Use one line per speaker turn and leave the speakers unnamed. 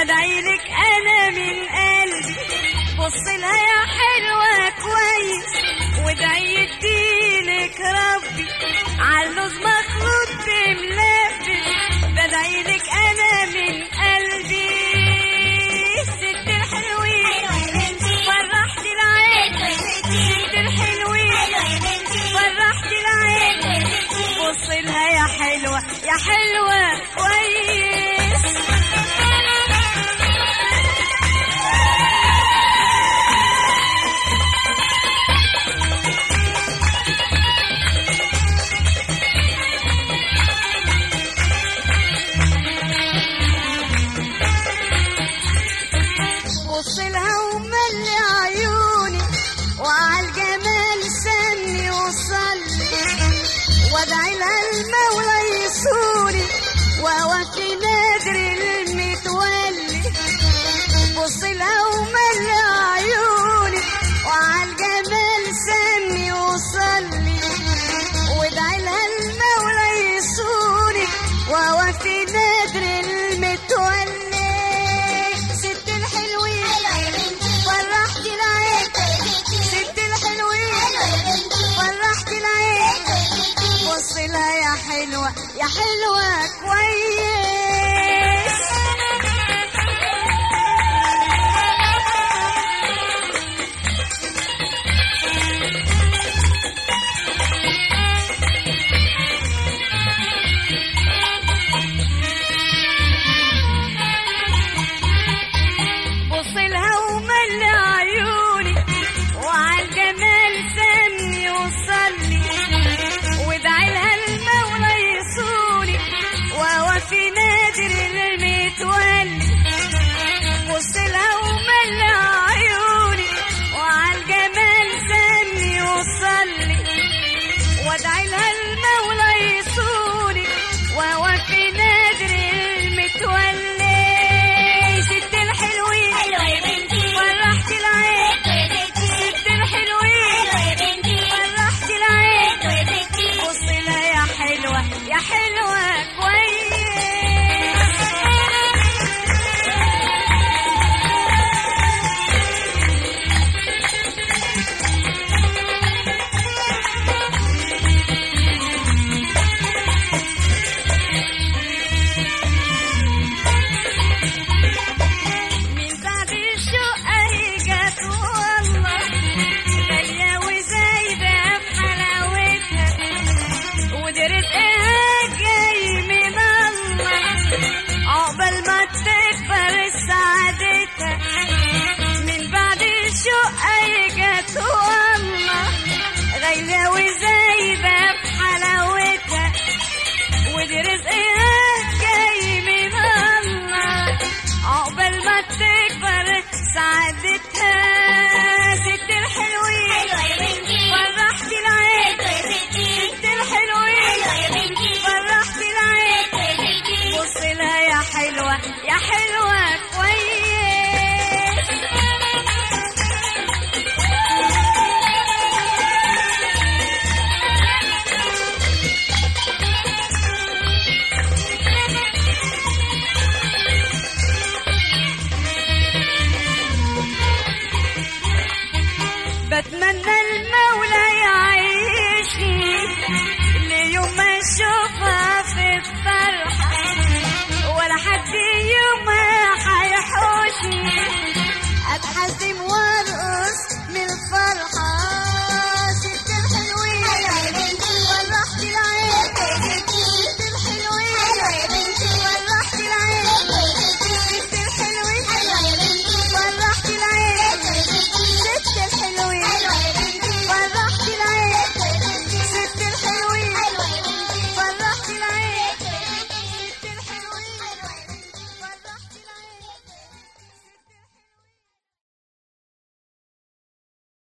بدعيلك انا من قلبي بص لها يا حلوة كويس وادعي يديلك ربي عاللوز مخلوط بملبس بدعيلك انا من قلبي ست الحلوين فرحت العين ست الحلوين فرحت العين بص لها يا حلوة يا حلوة كويس بص لها وملي عيوني وعلى الجمال سني وصلي وادعي لها المولى يسوري واوفي نادر المتولي بص لها وملي عيوني وعلى الجمال سني وصلي وادعي لها المولى يسوري واوفي نادر المتولي ست الحلوين فرحت العين ست الحلوين فرحت العين بص لها يا حلوة يا حلوة كويس بص لها وملي عيوني وعلى الجمال سني وصلي وادعي لها المولى يصوني واوفي نادر المتولي بص لها وملي عيوني وعلى الجمال سني وصلي وادعي لها المولى يصوني واوفي نادر المتولي ست الحلوين فرحت العين ست الحلوين فرحت العين بص لها يا حلوة يا حلوة كويس من بعد الشوق اهي جت والله غالية وزايدة في حلاوتها ودي رزقها جاي من الله عقبال ما تكبر سعادتها من بعد الشوق اهي جت والله غالية وزايدة في حلاوتها ودي رزقها جاي من الله عقبال ما تكبر سعادتها ست الحلوين فرحت العين ست الحلوين فرحت العين بص لها يا حلوة يا حلوة